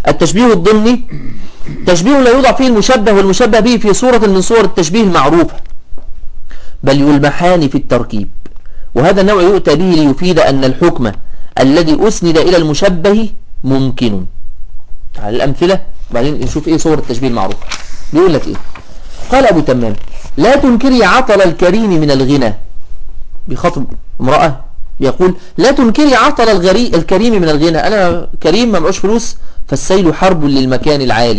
التشبيه الضمني تشبيه لا يوضع فيه المشبه والمشبه به في صورة من صور التشبيه المعروفة بل يلمحان في التركيب وهذا النوع يؤتى به ليفيد أن الحكم الذي أسند إلى المشبه ممكن على الأمثلة بعدين نشوف إيه صور التشبيه المعروف بيقول لك إيه قال أبو تمام لا تنكري عطل الكريم من الغنى بخطب امرأة يقول لا تنكري عطل الغري الكريم من الغنى أنا كريم ما معوش فلوس فالسيل حرب للمكان العالي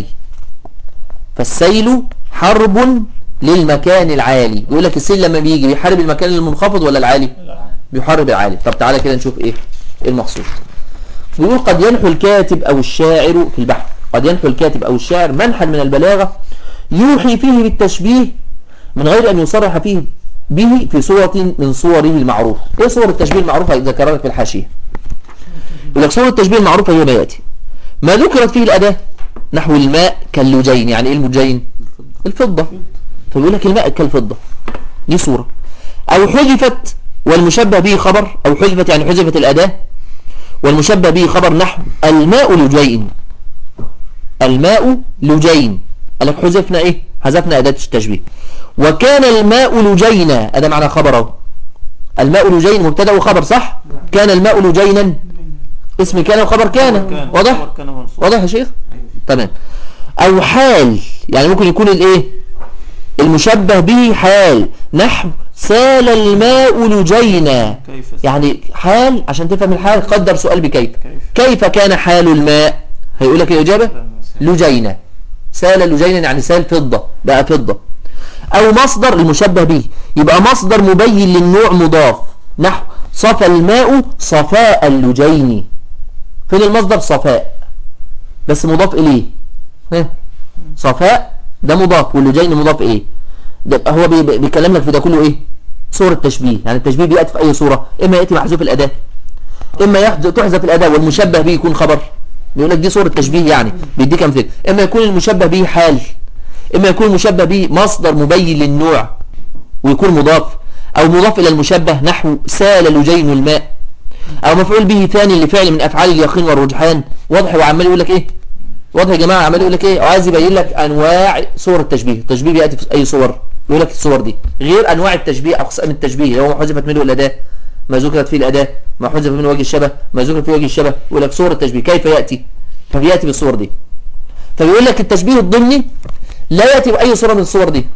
فالسيل حرب للمكان العالي يقول لك السيل لما بيجي بيحارب المكان المنخفض ولا العالي بيحارب العالي طب تعالى كده نشوف ايه المقصود بيقول قد ينحو الكاتب او الشاعر في البحث قد ينحو الكاتب او الشاعر منحا من البلاغة يوحي فيه بالتشبيه من غير ان يصرح فيه به في صورة من صوره المعروف ايه صور التشبيه المعروفة ذكرها لك في الحاشية يقول لك صور التشبيه المعروفة هي ما ياتي ما ذكرت فيه الأداة نحو الماء كاللجين يعني ايه المجين الفضة فبيقول لك الماء كالفضة دي صورة او حذفت والمشبه به خبر او حذفت يعني حذفت الأداة والمشبه به خبر نحو الماء لجين الماء لجين قال لك حذفنا ايه حذفنا أداة التشبيه وكان الماء لجينا هذا معنى خبره الماء لجين مبتدا وخبر صح كان الماء لجينا اسم كان وخبر كان واضح واضح يا شيخ تمام او حال يعني ممكن يكون الايه المشبه به حال نحو سال الماء لجينا يعني حال عشان تفهم الحال قدر سؤال بكيف كيف كان حال الماء هيقول لك الإجابة لجينا سال لجينا يعني سال فضة بقى فضة أو مصدر المشبه به يبقى مصدر مبين للنوع مضاف نحو صفى الماء صفاء اللجين فين المصدر صفاء بس مضاف إليه صفاء ده مضاف واللجين مضاف إيه ده هو بيكلم لك في ده كله إيه صورة تشبيه يعني التشبيه بيأتي في أي صورة إما يأتي محذوف الأداة إما تحذف الأداة والمشبه به يكون خبر بيقول لك دي صورة تشبيه يعني بيديك أمثلة إما يكون المشبه به حال إما يكون المشبه به مصدر مبين للنوع ويكون مضاف أو مضاف إلى المشبه نحو سال لجين الماء أو مفعول به ثاني لفعل من أفعال اليقين والرجحان واضح وعمال يقول لك إيه واضح يا جماعة عمال يقول لك إيه عايز يبين لك أنواع صور التشبيه التشبيه بيأتي في أي صور يقول لك الصور دي غير أنواع التشبيه أقسام التشبيه هو حذفت منه الأداة ما ذكرت فيه الأداة ما حذف من وجه الشبه ما ذكر في وجه الشبه يقول لك صور التشبيه كيف يأتي فبيأتي بالصور دي فبيقول لك التشبيه الضمني لا يأتي بأي صورة من الصور دي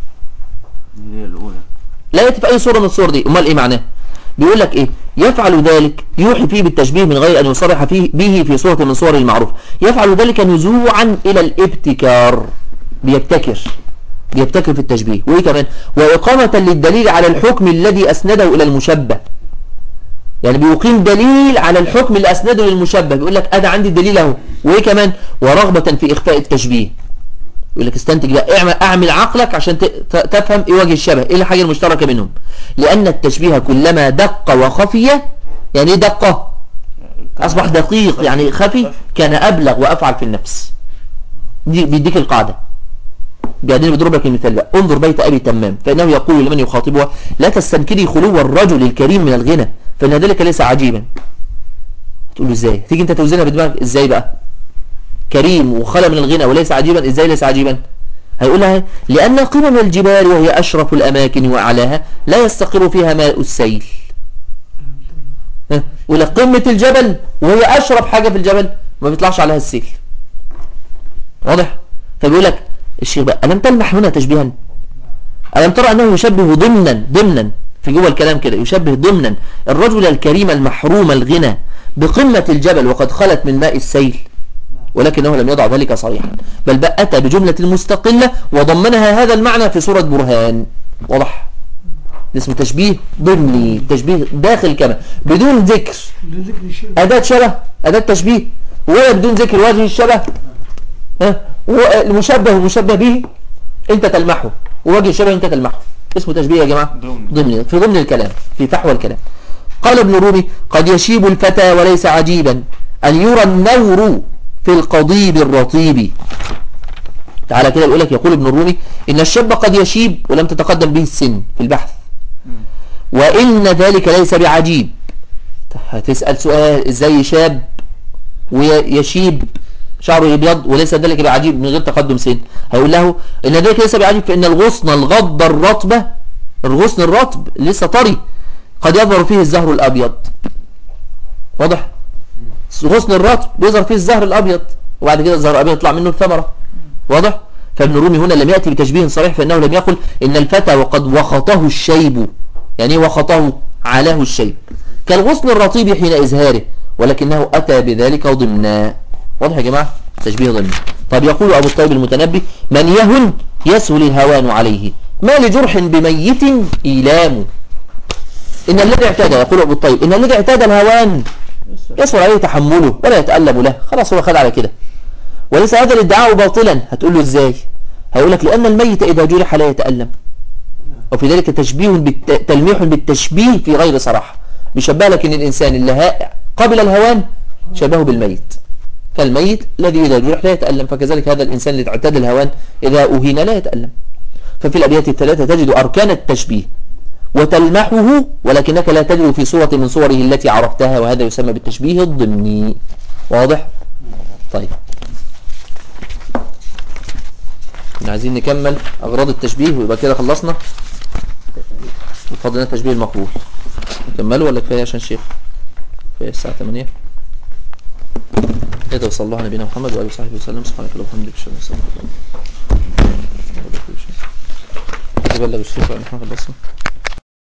لا يأتي بأي صورة من الصور دي امال ايه معناه بيقول لك ايه يفعل ذلك يوحي فيه بالتشبيه من غير أن يصرح فيه به في صورة من صور المعروف يفعل ذلك نزوعا إلى الابتكار بيبتكر بيبتكر في التشبيه وإيه كمان وإقامة للدليل على الحكم الذي أسنده إلى المشبه يعني بيقيم دليل على الحكم اللي أسنده للمشبه بيقول لك أنا عندي الدليل اهو وإيه كمان ورغبة في إخفاء التشبيه يقول لك استنتج بقى اعمل عقلك عشان تفهم ايه وجه الشبه ايه الحاجة المشتركة منهم لأن التشبيه كلما دق وخفي يعني ايه دقة أصبح دقيق يعني خفي كان أبلغ وأفعل في النفس دي بيديك القاعدة بعدين بيضرب لك المثال بقى انظر بيت أبي تمام فإنه يقول لمن يخاطبها لا تستنكري خلو الرجل الكريم من الغنى فإن ذلك ليس عجيبا تقول له ازاي تيجي انت توزنها بدماغك ازاي بقى كريم وخلى من الغنى وليس عجيبا ازاي ليس عجيبا هيقول لها لأن قمم الجبال وهي أشرف الأماكن وأعلاها لا يستقر فيها ماء السيل ولا قمة الجبل وهي أشرف حاجة في الجبل ما بيطلعش عليها السيل واضح فبيقول لك الشيخ بقى ألم تلمح هنا تشبيها ألم ترى أنه يشبه ضمنا ضمنا في جوه الكلام كده يشبه ضمنا الرجل الكريم المحروم الغنى بقمة الجبل وقد خلت من ماء السيل ولكنه لم يضع ذلك صريحا بل بقى أتى بجملة مستقلة وضمنها هذا المعنى في سورة برهان واضح اسمه تشبيه ضمني تشبيه داخل كما بدون ذكر أداة شبه أداة تشبيه ولا بدون ذكر وجه الشبه ها المشبه والمشبه به انت تلمحه ووجه الشبه انت تلمحه اسمه تشبيه يا جماعة ضمني في ضمن الكلام في فحوى الكلام قال ابن رومي قد يشيب الفتى وليس عجيبا أن يرى النور في القضيب الرطيب تعالى كده يقول لك يقول ابن الرومي إن الشاب قد يشيب ولم تتقدم به السن في البحث وإن ذلك ليس بعجيب هتسأل سؤال ازاي شاب ويشيب شعره ابيض وليس ذلك بعجيب من غير تقدم سن هيقول له ان ذلك ليس بعجيب فان الغصن الغض الرطبة الغصن الرطب لسه طري قد يظهر فيه الزهر الابيض واضح غصن الرطب بيظهر فيه الزهر الابيض وبعد كده الزهر الابيض يطلع منه الثمرة واضح فابن رومي هنا لم يأتي بتشبيه صريح فإنه لم يقل إن الفتى وقد وخطه الشيب يعني وخطه علاه الشيب كالغصن الرطيب حين إزهاره ولكنه أتى بذلك ضمنا واضح يا جماعة تشبيه ضمن طب يقول أبو الطيب المتنبي من يهن يسهل الهوان عليه ما لجرح بميت إيلام إن الذي اعتاد يقول أبو الطيب إن الذي اعتاد الهوان يسهل عليه تحمله ولا يتألم له خلاص هو خد على كده وليس هذا الادعاء باطلا هتقول له ازاي هيقول لك لأن الميت إذا جرح لا يتألم وفي ذلك تشبيه بالت... تلميح بالتشبيه في غير صراحة بيشبه لك ان الانسان اللي قبل الهوان شبهه بالميت كالميت الذي إذا جرح لا يتألم فكذلك هذا الإنسان الذي اعتاد الهوان إذا أهين لا يتألم ففي الأبيات الثلاثة تجد أركان التشبيه وتلمحه ولكنك لا تجد في صورة من صوره التي عرفتها وهذا يسمى بالتشبيه الضمني واضح؟ طيب عايزين نكمل أغراض التشبيه ويبقى كده خلصنا فضلنا التشبيه المقبول نكمله ولا كفاية عشان الشيخ كفاية الساعة 8 كده وصلى الله على نبينا محمد وآله وصحبه وسلم سبحانك اللهم وبحمدك اشهد ان لا اله الا انت استغفرك واتوب اليك تبلغ الشيخ وان احنا خلصنا